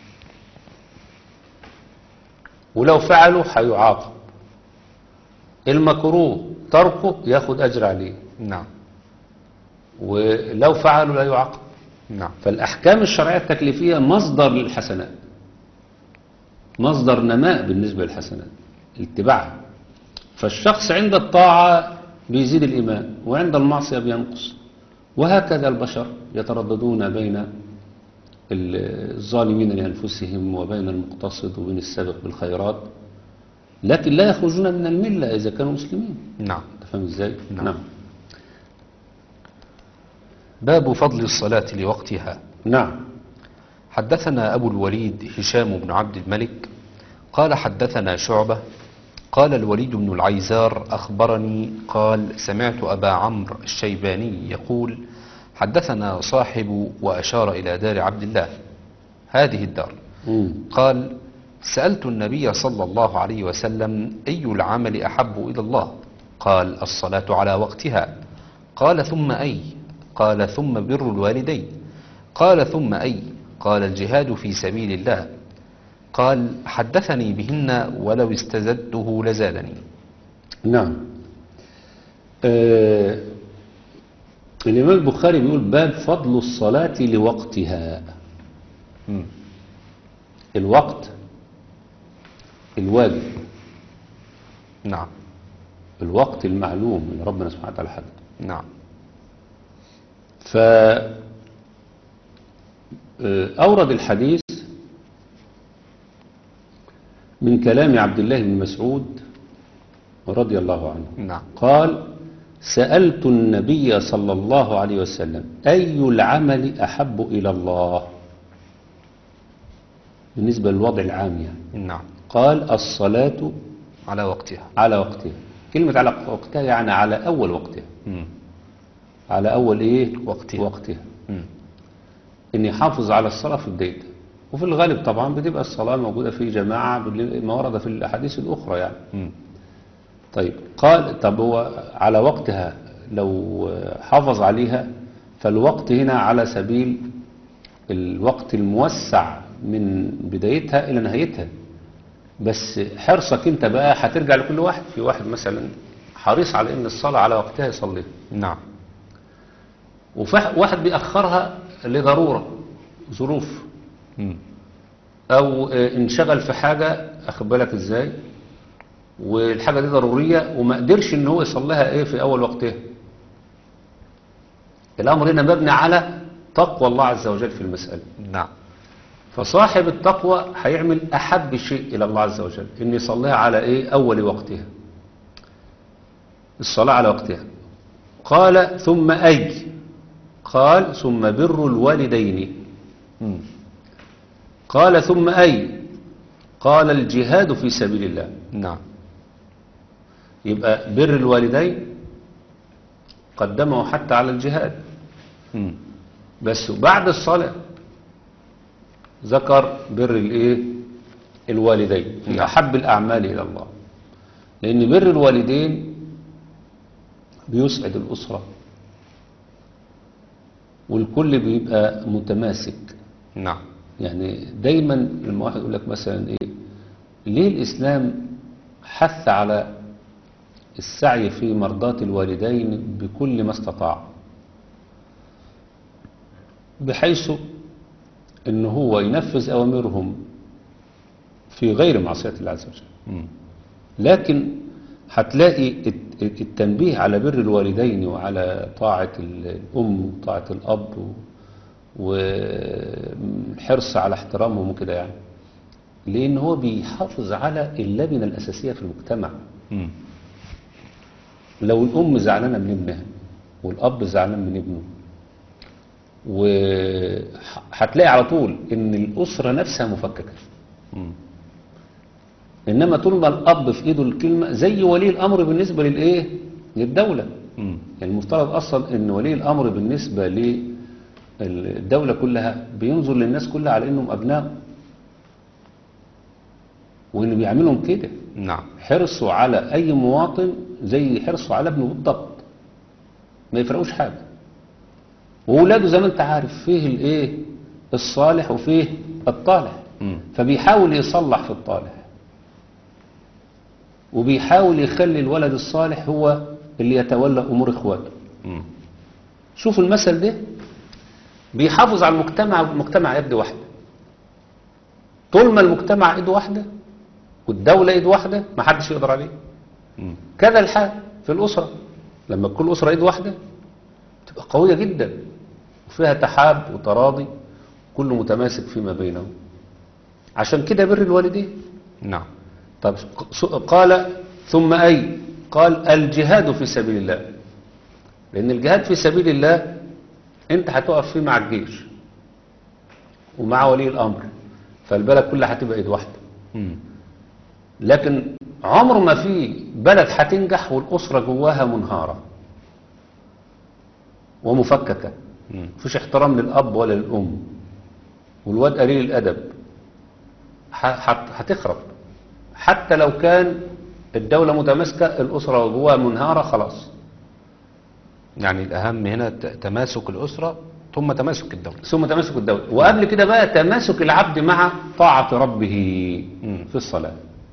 ولو فعله هيعاقب المكروه تركه ياخد أجر عليه نعم ولو فعله لا يعاقب نعم فالأحكام الشرعية التكليفية مصدر للحسنات مصدر نماء بالنسبة للحسنات اتباعها فالشخص عند الطاعة بيزيد الإيمان وعند المعصية بينقص وهكذا البشر يترددون بين الظالمين لأنفسهم وبين المقتصد وبين السابق بالخيرات لكن لا يخرجون من الملة إذا كانوا مسلمين نعم أنت فاهم إزاي؟ نعم. باب فضل الصلاة لوقتها نعم حدثنا أبو الوليد هشام بن عبد الملك قال حدثنا شعبة قال الوليد بن العيزار أخبرني قال سمعت أبا عمرو الشيباني يقول حدثنا صاحب وأشار إلى دار عبد الله هذه الدار مم. قال سألت النبي صلى الله عليه وسلم أي العمل أحب إلى الله قال الصلاة على وقتها قال ثم أي قال ثم بر الوالدين قال ثم أي قال الجهاد في سبيل الله قال حدثني بهن ولو استزدته لزادني نعم آه الإمام البخاري بيقول باب فضل الصلاة لوقتها مم. الوقت الواجب نعم الوقت المعلوم من ربنا سبحانه وتعالى حد نعم ف آه، أورد الحديث من كلام عبد الله بن مسعود رضي الله عنه نعم قال سألت النبي صلى الله عليه وسلم أي العمل أحب إلى الله بالنسبة للوضع العام يعني نعم قال الصلاة على وقتها على وقتها كلمة على وقتها يعني على أول وقتها مم. على أول إيه وقتها. وقتها مم. إن يحافظ على الصلاة في بدايتها وفي الغالب طبعا بتبقى الصلاة موجودة في جماعة بال- ما ورد في الأحاديث الأخرى يعني مم. طيب قال طب هو على وقتها لو حافظ عليها فالوقت هنا على سبيل الوقت الموسع من بدايتها إلى نهايتها بس حرصك انت بقى هترجع لكل واحد في واحد مثلا حريص على ان الصلاة على وقتها يصليها نعم وفي واحد بيأخرها لضرورة ظروف مم. او آه، انشغل في حاجة اخد بالك ازاي والحاجة دي ضرورية وما قدرش ان هو يصليها ايه في اول وقتها الامر هنا مبني على تقوى الله عز وجل في المسألة نعم فصاحب التقوى هيعمل احب شيء الى الله عز وجل ان يصليها على ايه اول وقتها الصلاة على وقتها قال ثم اي قال ثم بر الوالدين مم. قال ثم أي قال الجهاد في سبيل الله نعم يبقى بر الوالدين قدمه حتى على الجهاد مم. بس بعد الصلاة ذكر بر الايه الوالدين في نعم. أحب الأعمال إلى الله لأن بر الوالدين بيسعد الأسرة والكل بيبقى متماسك نعم يعني دايما لما واحد يقول لك مثلا ايه ليه الاسلام حث على السعي في مرضاة الوالدين بكل ما استطاع بحيث ان هو ينفذ اوامرهم في غير معصية الله عز وجل مم. لكن هتلاقي الت- التنبيه على بر الوالدين وعلى طاعة الأم وطاعة الأب و- وحرص على احترامهم وكده يعني لان هو بيحافظ على اللبنة الاساسية في المجتمع مم. لو الام زعلانة من ابنها والاب زعلان من ابنه وهتلاقي على طول ان الاسرة نفسها مفككة مم. انما طول ما الاب في ايده الكلمة زي ولي الامر بالنسبة للايه للدولة مم. يعني المفترض اصلا ان ولي الامر بالنسبة للدولة كلها بينظر للناس كلها على انهم ابناء وانه بيعملهم كده نعم حرصوا على اي مواطن زي حرصوا على ابنه بالضبط ما يفرقوش حاجة وولاده زي ما انت عارف فيه الايه الصالح وفيه الطالح مم. فبيحاول يصلح في الطالح وبيحاول يخلي الولد الصالح هو اللي يتولى امور اخواته مم. شوفوا المثل ده بيحافظ على المجتمع المجتمع يد واحدة طول ما المجتمع ايد واحدة والدولة ايد واحدة ما حدش يقدر عليه مم. كذا الحال في الأسرة لما كل أسرة ايد واحدة تبقى قوية جدا وفيها تحاب وتراضي كله متماسك فيما بينهم عشان كده بر الوالدين نعم طب قال ثم أي قال الجهاد في سبيل الله لأن الجهاد في سبيل الله أنت هتقف فيه مع الجيش ومع ولي الأمر فالبلد كلها هتبقى إيد واحدة مم. لكن عمر ما في بلد هتنجح والأسرة جواها منهارة ومفككة مم. مفيش احترام للأب ولا للأم والواد قليل الأدب ح- هت- هتخرب حتى لو كان الدولة متماسكة الأسرة جواها منهارة خلاص يعني الأهم هنا ت- تماسك الأسرة ثم تماسك الدولة ثم تماسك الدولة وقبل كده بقى تماسك العبد مع طاعة ربه مم. في الصلاة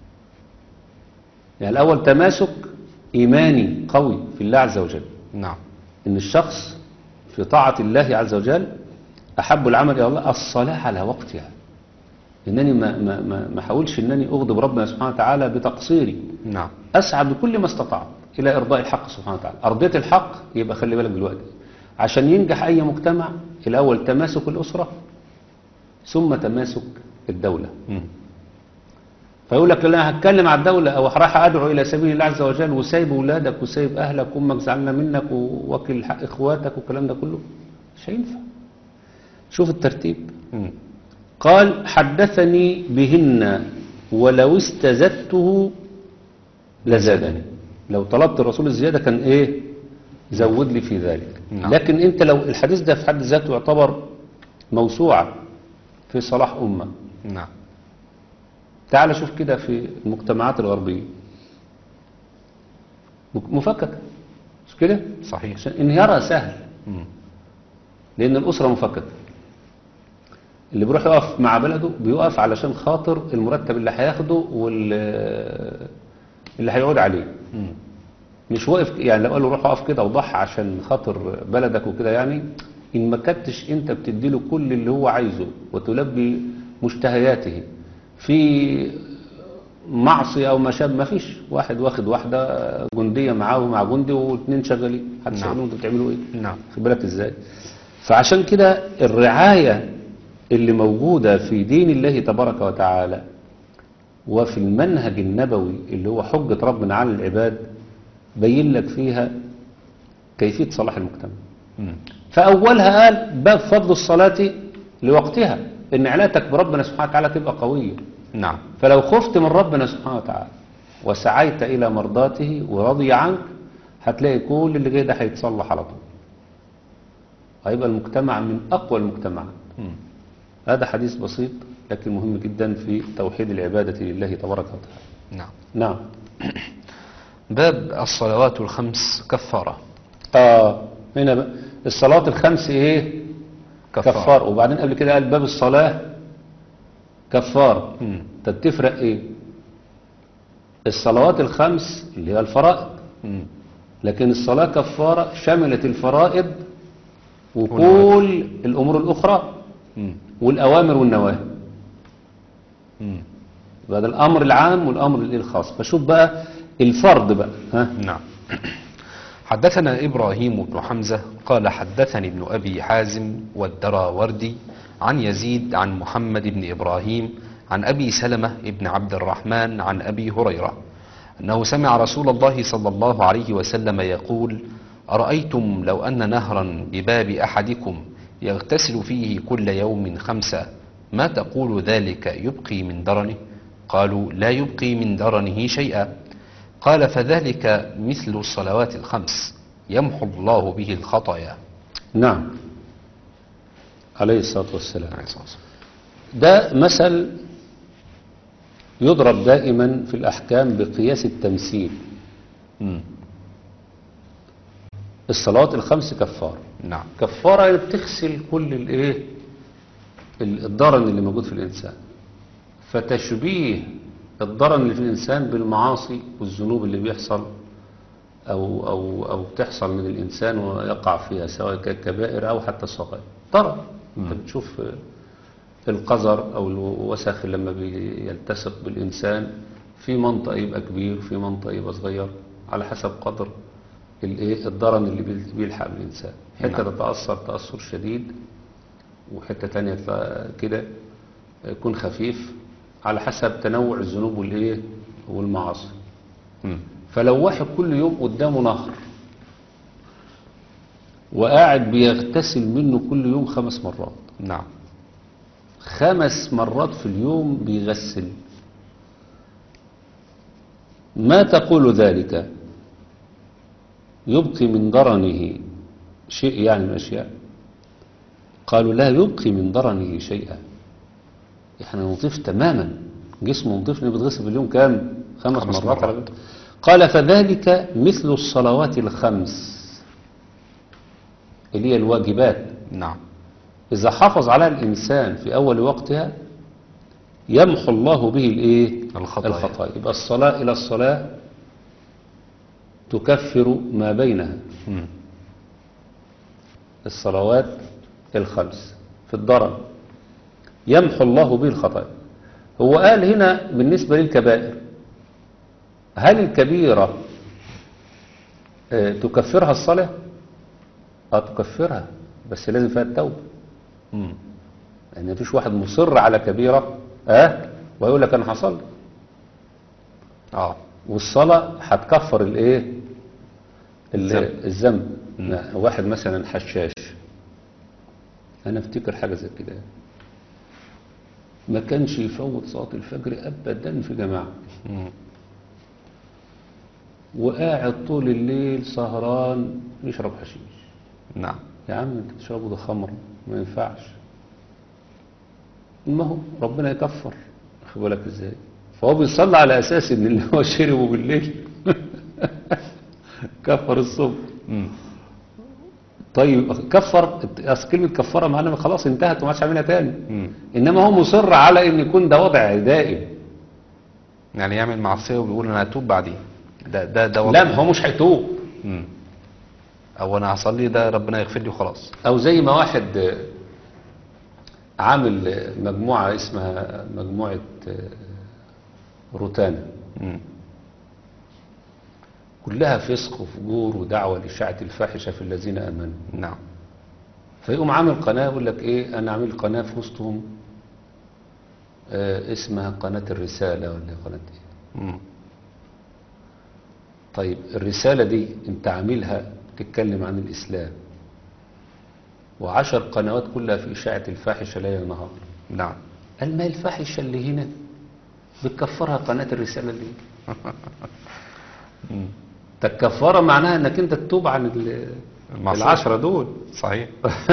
يعني الأول تماسك إيماني قوي في الله عز وجل نعم إن الشخص في طاعة الله عز وجل أحب العمل إلى الله الصلاة على وقتها إنني ما ما ما ما أحاولش إنني أغضب ربنا سبحانه وتعالى بتقصيري نعم أسعى بكل ما استطعت إلى إرضاء الحق سبحانه وتعالى أرضية الحق يبقى خلي بالك دلوقتي عشان ينجح أي مجتمع الأول تماسك الأسرة ثم تماسك الدولة مم. فيقول لك لا هتكلم على الدولة أو راح أدعو إلى سبيل الله عز وجل وسايب أولادك وسايب أهلك وأمك زعلنا منك ووكل حق إخواتك والكلام ده كله مش هينفع شوف الترتيب مم. قال حدثني بهن ولو استزدته لزادني لو طلبت الرسول الزيادة كان ايه زود لي في ذلك نعم. لكن انت لو الحديث ده في حد ذاته يعتبر موسوعة في صلاح أمة نعم تعال شوف كده في المجتمعات الغربية مك- مفككة مش كده صحيح عشان انهيارها سهل مم. لأن الأسرة مفككة اللي بيروح يقف مع بلده بيقف علشان خاطر المرتب اللي هياخده وال اللي هيقعد عليه مم. مش واقف يعني لو قال له روح اقف كده وضحي عشان خاطر بلدك وكده يعني ان ما كنتش انت بتديله كل اللي هو عايزه وتلبي مشتهياته في معصية او ما شابه ما فيش واحد واخد واحدة جندية معاه ومع جندي واثنين شغالين حد نعم. شغالين انتوا بتعملوا ايه نعم خد بالك ازاي فعشان كده الرعاية اللي موجودة في دين الله تبارك وتعالى وفي المنهج النبوي اللي هو حجة ربنا على العباد بين لك فيها كيفية صلاح المجتمع مم. فأولها قال باب فضل الصلاة لوقتها إن علاقتك بربنا سبحانه وتعالى تبقى قوية نعم فلو خفت من ربنا سبحانه وتعالى وسعيت إلى مرضاته ورضي عنك هتلاقي كل اللي جاي ده هيتصلح على طول هيبقى المجتمع من أقوى المجتمعات مم. هذا حديث بسيط لكن مهم جدا في توحيد العبادة لله تبارك وتعالى نعم نعم باب الصلوات الخمس كفارة آه هنا بقى الصلاة الخمس إيه كفارة. كفار وبعدين قبل كده قال باب الصلاة كفار مم. طب تفرق إيه الصلوات الخمس اللي هي الفرائض مم. لكن الصلاة كفارة شملت الفرائض وكل والنوافل. الأمور الأخرى مم. والأوامر والنواهي مم. يبقى ده الأمر العام والأمر الإيه الخاص فشوف بقى الفرض بقى ها نعم حدثنا إبراهيم بن حمزة قال حدثني ابن أبي حازم والدراوردي عن يزيد عن محمد بن إبراهيم عن أبي سلمة بن عبد الرحمن عن أبي هريرة أنه سمع رسول الله صلى الله عليه وسلم يقول أرأيتم لو أن نهرا بباب أحدكم يغتسل فيه كل يوم خمسة ما تقول ذلك يبقي من درنه قالوا لا يبقي من درنه شيئا قال فذلك مثل الصلوات الخمس يمحو الله به الخطايا نعم عليه الصلاة والسلام ده مثل يضرب دائما في الأحكام بقياس التمثيل مم. الصلوات الخمس كفارة نعم كفارة يعني بتغسل كل الايه ال- الضرن اللي موجود في الإنسان فتشبيه الضرن اللي في الإنسان بالمعاصي والذنوب اللي بيحصل أو, أو, أو بتحصل من الإنسان ويقع فيها سواء كانت كبائر أو حتى صغائر ضرر أنت بتشوف القذر أو الوسخ لما بيلتصق بالإنسان في منطقة يبقى كبير في منطقة يبقى صغير على حسب قدر الايه الضرن اللي بيل- بيلحق بالإنسان حتة نعم. تتأثر تأثر شديد وحتة تانية تلا- كده يكون خفيف على حسب تنوع الذنوب والايه والمعاصي مم. فلو واحد كل يوم قدامه نهر وقاعد بيغتسل منه كل يوم خمس مرات نعم خمس مرات في اليوم بيغسل ما تقول ذلك يبقي من درنه شيء يعني من الأشياء قالوا لا يبقي من درنه شيئا احنا نضيف تماما جسمه نضيف انه بيتغسل في اليوم كام خمس, خمس مرات, مرات. على فكرة. قال فذلك مثل الصلوات الخمس اللي هي الواجبات نعم إذا حافظ على الإنسان في أول وقتها يمحو الله به الإيه؟ الخطايا. الخطايا يبقى الصلاة إلى الصلاة تكفر ما بينها مم. الصلوات الخمس في الضرر يمحو الله به الخطايا هو قال هنا بالنسبة للكبائر هل الكبيرة آه، تكفرها الصلاة؟ اه تكفرها بس لازم فيها التوبة مم. يعني مفيش واحد مصر على كبيرة اه ويقول لك انا هصلي اه والصلاة هتكفر الايه ال- الذنب. الذنب لا، واحد مثلا حشاش انا افتكر حاجة زي كده ما كانش يفوت صلاة الفجر ابدا في جماعة مم. وقاعد طول الليل سهران يشرب حشيش نعم يا عم انت تشربه ده خمر ما ينفعش ما هو ربنا يكفر خد بالك ازاي فهو بيصلي على اساس ان اللي هو شربه بالليل كفر الصبح مم. طيب كفر اصل كلمه كفاره معناها خلاص انتهت وما عادش عاملها تاني مم. انما هو مصر على ان يكون ده وضع دائم يعني يعمل معصية وبيقول انا هتوب بعدين ده ده ده وضع. لا ما هو مش هيتوب مم. او انا هصلي ده ربنا يغفر لي وخلاص او زي ما واحد آه، عامل آه، مجموعه اسمها مجموعه آه، روتانا مم. كلها فسق وفجور ودعوة لإشاعة الفاحشة في الذين آمنوا نعم فيقوم عامل قناة يقول لك إيه أنا عامل قناة في وسطهم آه اسمها قناة الرسالة ولا قناة إيه مم. طيب الرسالة دي أنت عاملها تتكلم عن الإسلام وعشر قنوات كلها في إشاعة الفاحشة ليل نهار نعم قال ما الفاحشة اللي هنا بتكفرها قناة الرسالة دي مم. تكفرها معناها انك انت تتوب عن ال- المعصية. العشرة دول صحيح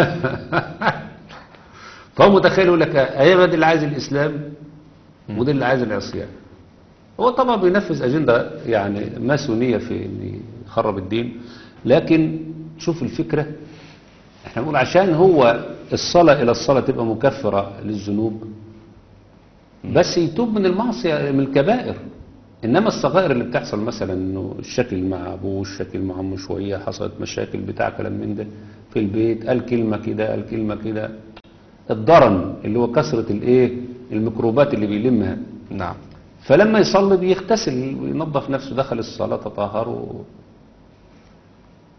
فهو متخيل يقول لك ايوه ده اللي عايز الاسلام وده اللي عايز العصيان هو طبعا بينفذ اجنده يعني ماسونيه في ان يخرب الدين لكن شوف الفكره احنا بنقول عشان هو الصلاه الى الصلاه تبقى مكفره للذنوب بس يتوب من المعصيه من الكبائر انما الصغائر اللي بتحصل مثلا انه الشكل مع ابوه الشكل مع امه شويه حصلت مشاكل بتاع كلام من ده في البيت قال كلمه كده قال كلمه كده الضرن اللي هو كثره الايه الميكروبات اللي بيلمها نعم فلما يصلي بيغتسل وينظف نفسه دخل الصلاه تطهر و...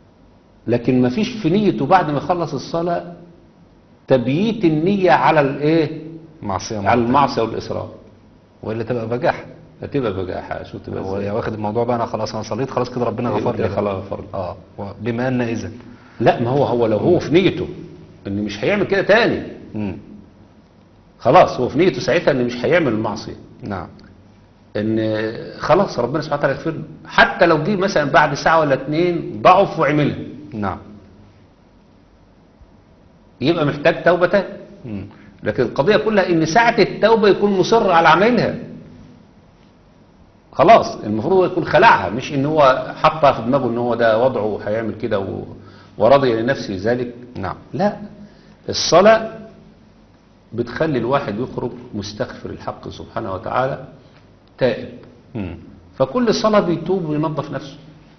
لكن ما فيش في نيته بعد ما يخلص الصلاة تبييت النية على الايه معصية على معتدة. المعصية والإسراف وإلا تبقى بجاح هتبقى بجاحة شو تبقى هو ازاي؟ واخد الموضوع بقى أنا خلاص أنا صليت خلاص كده ربنا غفر إيه، لي خلاص غفر لي. اه بما أن إذن لا ما هو هو لو هو في نيته ان مش هيعمل كده تاني مم. خلاص هو في نيته ساعتها ان مش هيعمل المعصية نعم ان خلاص ربنا سبحانه وتعالى يغفر له حتى لو جه مثلا بعد ساعة ولا اتنين ضعف وعملها نعم يبقى محتاج توبة تاني مم. لكن القضية كلها ان ساعة التوبة يكون مصر على عملها خلاص المفروض هو يكون خلعها مش ان هو حطها في دماغه ان هو ده وضعه وهيعمل كده و... ورضي لنفسه ذلك نعم لا الصلاة بتخلي الواحد يخرج مستغفر الحق سبحانه وتعالى تائب مم. فكل صلاة بيتوب وينظف نفسه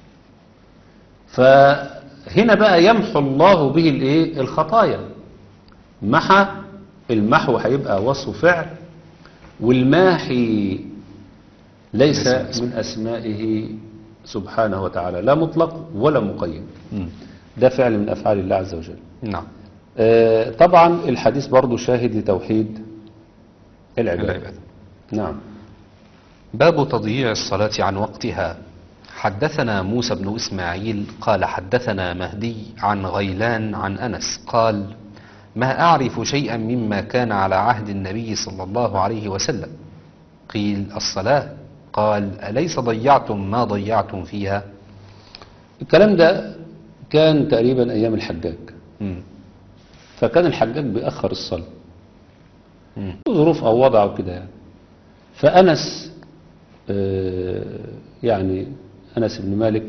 فهنا بقى يمحو الله به الايه الخطايا محى المحو هيبقى وصف فعل والماحي ليس ليس من أسمائه سبحانه وتعالى لا مطلق ولا مقيد مم. ده فعل من أفعال الله عز وجل نعم آه، طبعا الحديث برضو شاهد لتوحيد العباد العبادة نعم باب تضييع الصلاة عن وقتها حدثنا موسى بن إسماعيل قال حدثنا مهدي عن غيلان عن أنس قال ما أعرف شيئا مما كان على عهد النبي صلى الله عليه وسلم قيل الصلاة قال أليس ضيعتم ما ضيعتم فيها الكلام ده كان تقريبا أيام الحجاج مم. فكان الحجاج بيأخر الصلاة مم. ظروف أو وضع وكده يعني فأنس آه، يعني أنس بن مالك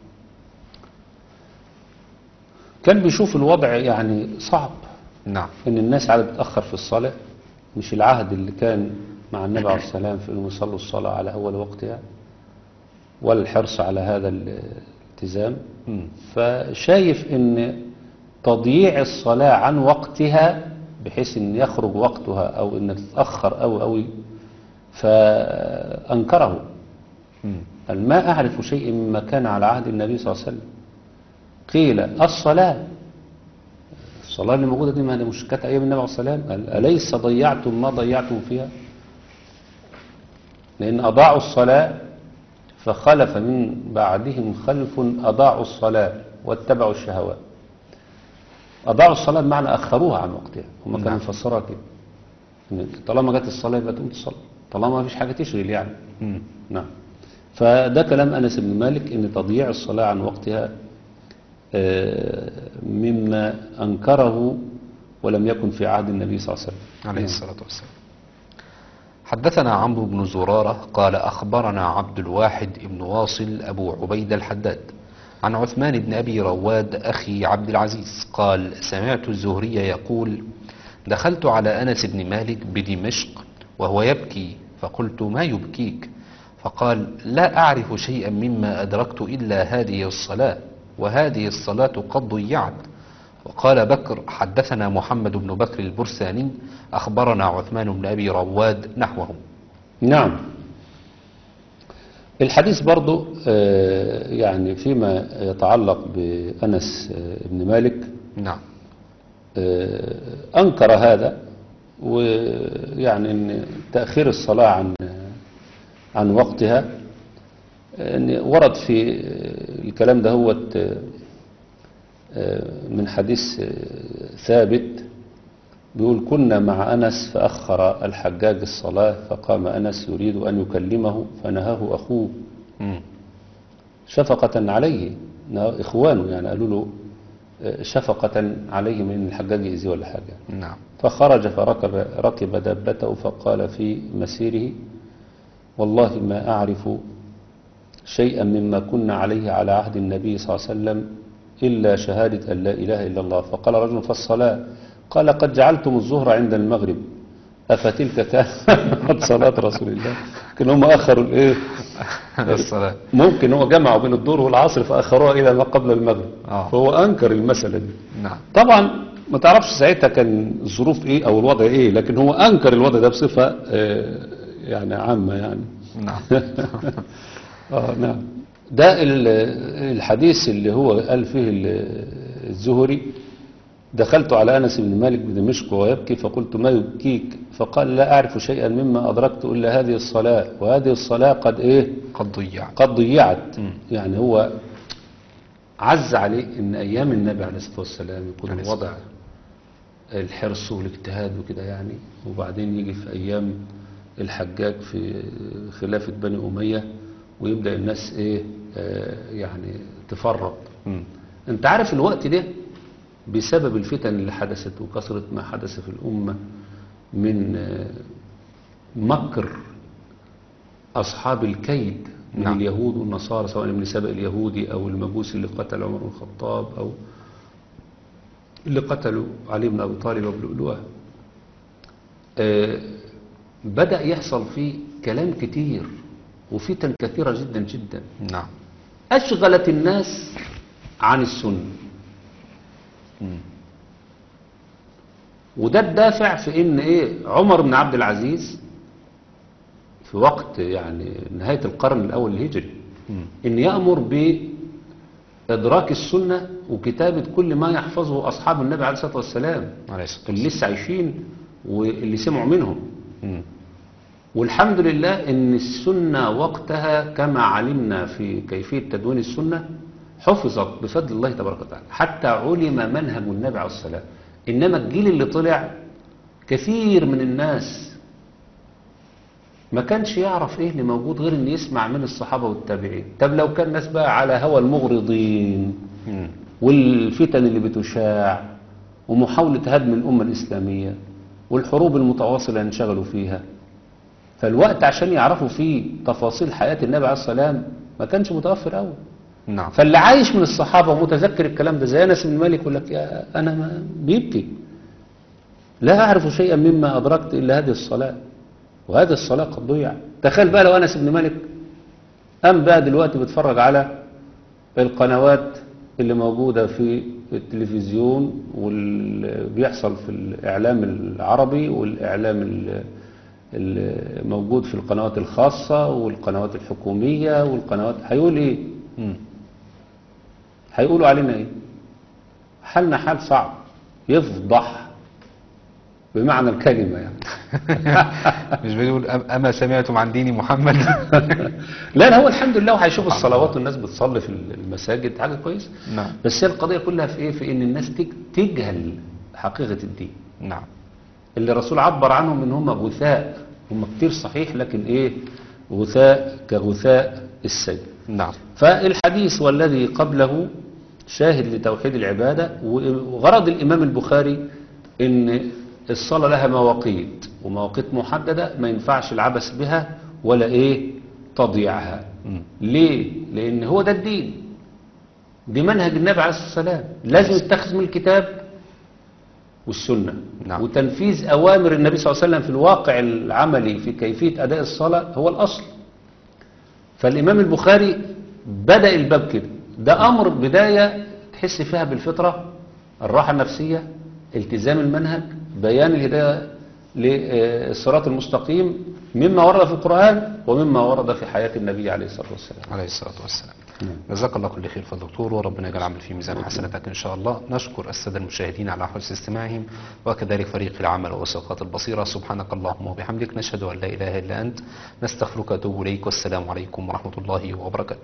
كان بيشوف الوضع يعني صعب نعم ان الناس عادة بتأخر في الصلاة مش العهد اللي كان مع النبي عليه السلام في انهم يصلوا الصلاة على اول وقتها ولا الحرص على هذا الالتزام مم. فشايف ان تضييع الصلاة عن وقتها بحيث ان يخرج وقتها او ان تتأخر او او فأنكره مم. قال ما أعرف شيء مما كان على عهد النبي صلى الله عليه وسلم قيل الصلاة الصلاة اللي موجودة دي ما هي مش كانت أيام النبي عليه الصلاة والسلام قال أليس ضيعتم ما ضيعتم فيها لأن أضاعوا الصلاة فخلف من بعدهم خلف أضاعوا الصلاة واتبعوا الشهوات أضاعوا الصلاة بمعنى أخروها عن وقتها هم كانوا نعم. مفسرها كده إن طالما جت الصلاة يبقى تقوم تصلي طالما ما فيش حاجة تشغل يعني مم. نعم فده كلام أنس بن مالك أن تضييع الصلاة عن وقتها آه، مما أنكره ولم يكن في عهد النبي صلى الله عليه وسلم عليه الصلاة والسلام حدثنا عمرو بن زرارة قال أخبرنا عبد الواحد بن واصل أبو عبيد الحداد عن عثمان بن أبي رواد أخي عبد العزيز قال سمعت الزهري يقول دخلت على أنس بن مالك بدمشق وهو يبكي فقلت ما يبكيك فقال لا أعرف شيئا مما أدركت إلا هذه الصلاة وهذه الصلاة قد ضيعت وقال بكر حدثنا محمد بن بكر البرساني أخبرنا عثمان بن أبي رواد نحوه نعم الحديث برضو آه، يعني فيما يتعلق بأنس آه، بن مالك نعم آه، أنكر هذا ويعني أن تأخير الصلاة عن عن وقتها أن ورد في آه، الكلام ده هو من حديث آه، ثابت بيقول كنا مع أنس فأخر الحجاج الصلاة فقام أنس يريد أن يكلمه فنهاه أخوه مم. شفقة عليه نهاه إخوانه يعني قالوا له آه، شفقة عليه من الحجاج يأذيه ولا حاجة نعم فخرج فركب ركب دابته فقال في مسيره والله ما أعرف شيئا مما كنا عليه على عهد النبي صلى الله عليه وسلم إلا شهادة أن لا إله إلا الله فقال رجل فالصلاة قال قد جعلتم الظهر عند المغرب أفتلك كانت صلاة رسول الله لكن هم أخروا الإيه الصلاة ممكن هو جمعوا بين الظهر والعصر فأخروها إلى ما قبل المغرب آه. فهو أنكر المسألة دي نعم طبعا ما تعرفش ساعتها كان الظروف ايه او الوضع ايه لكن هو انكر الوضع ده بصفة آه، يعني عامة يعني نعم اه نعم ده ال- الحديث اللي هو قال فيه ال- الزهري دخلت على أنس بن مالك بدمشق وهو يبكي فقلت ما يبكيك فقال لا أعرف شيئا مما أدركت إلا هذه الصلاة وهذه الصلاة قد إيه قد ضيع قد ضيعت مم. يعني هو عز عليه ان ايام النبي عليه الصلاه والسلام يكون عليه الوضع الحرص والاجتهاد وكده يعني وبعدين يجي في ايام الحجاج في خلافه بني اميه ويبدا الناس ايه آه يعني تفرط مم. انت عارف الوقت ده بسبب الفتن اللي حدثت وكثرة ما حدث في الأمة من آه، مكر أصحاب الكيد من نعم. اليهود والنصارى سواء ابن سبأ اليهودي أو المجوس اللي قتل عمر بن الخطاب أو اللي قتلوا علي بن أبي طالب وابن لؤلؤة آه، بدأ يحصل فيه كلام كتير وفتن كثيرة جدا جدا نعم أشغلت الناس عن السنة مم. وده الدافع في ان ايه عمر بن عبد العزيز في وقت يعني نهاية القرن الاول الهجري مم. ان يأمر بادراك السنة وكتابة كل ما يحفظه اصحاب النبي عليه الصلاة والسلام عليه الصلاة اللي لسه عايشين واللي سمعوا منهم مم. والحمد لله ان السنة وقتها كما علمنا في كيفية تدوين السنة حفظت بفضل الله تبارك وتعالى حتى علم منهج النبي عليه الصلاة انما الجيل اللي طلع كثير من الناس ما كانش يعرف ايه اللي موجود غير ان يسمع من الصحابة والتابعين طب لو كان الناس بقى على هوى المغرضين مم. والفتن اللي بتشاع ومحاولة هدم الأمة الإسلامية والحروب المتواصلة اللي انشغلوا فيها فالوقت عشان يعرفوا فيه تفاصيل حياة النبي عليه الصلاة والسلام ما كانش متوفر أول نعم فاللي عايش من الصحابة ومتذكر الكلام ده زي أنس بن مالك يقول لك يا أنا ما بيبكي لا أعرف شيئا مما أدركت إلا هذه الصلاة وهذه الصلاة قد ضيع تخيل بقى لو أنس بن مالك أم بقى دلوقتي بيتفرج على القنوات اللي موجودة في التلفزيون واللي بيحصل في الإعلام العربي والإعلام ال- الموجود في القنوات الخاصة والقنوات الحكومية والقنوات هيقول إيه؟ مم. هيقولوا علينا إيه؟ حالنا حال صعب يفضح بمعنى الكلمة يعني مش بيقول أم- أما سمعتم عن دين محمد لا لا هو الحمد لله وهيشوف الصلوات والناس بتصلي في المساجد حاجة كويسة نعم بس هي القضية كلها في ايه في ان الناس تج- تجهل حقيقة الدين نعم اللي الرسول عبر عنهم ان هم غثاء هم كتير صحيح لكن ايه غثاء كغثاء السيل نعم فالحديث والذي قبله شاهد لتوحيد العبادة وغرض الإمام البخاري ان الصلاة لها مواقيت ومواقيت محددة ما ينفعش العبث بها ولا ايه تضيعها مم. ليه؟ لأن هو ده الدين دي منهج النبي عليه الصلاة والسلام لازم يتخذ من الكتاب والسنة نعم. وتنفيذ أوامر النبي صلى الله عليه وسلم في الواقع العملي في كيفية أداء الصلاة هو الأصل فالإمام البخاري بدأ الباب كده ده أمر بداية تحس فيها بالفطرة الراحة النفسية التزام المنهج بيان الهداية للصراط المستقيم مما ورد في القرآن ومما ورد في حياة النبي عليه الصلاة والسلام عليه الصلاة والسلام نعم. جزاك الله كل خير فضل دكتور وربنا يجعل عمل في ميزان حسناتك إن شاء الله نشكر السادة المشاهدين على حسن استماعهم وكذلك فريق العمل ووثائقات البصيرة سبحانك اللهم وبحمدك نشهد أن لا إله إلا أنت نستغفرك وأتوب إليك والسلام عليكم ورحمة الله وبركاته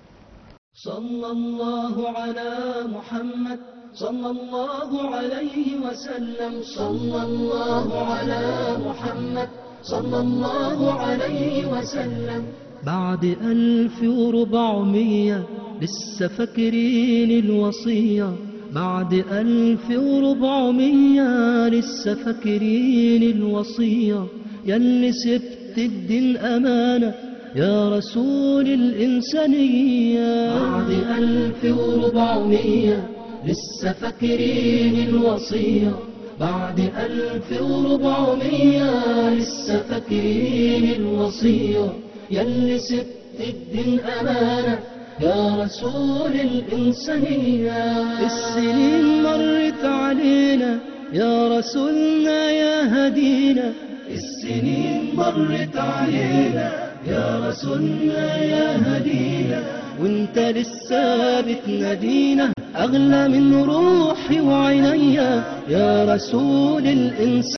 صلى الله على محمد صلى الله عليه وسلم صلى الله على محمد صلى الله عليه وسلم بعد ألف وربعمية لسه فاكرين الوصية بعد ألف وربعمية لسه فاكرين الوصية ياللي سبت الدين أمانة يا رسول الإنسانية بعد ألف وربعمية لسه فاكرين الوصية بعد ألف وربعمية لسه فاكرين الوصية ياللي سبت الدين أمانة يا رسول الإنسانية السنين مرت علينا يا رسولنا يا هدينا السنين مرت علينا يا رسولنا يا هدينا وانت لسه بتنادينا أغلى من روحي وعينيا يا رسول الإنسان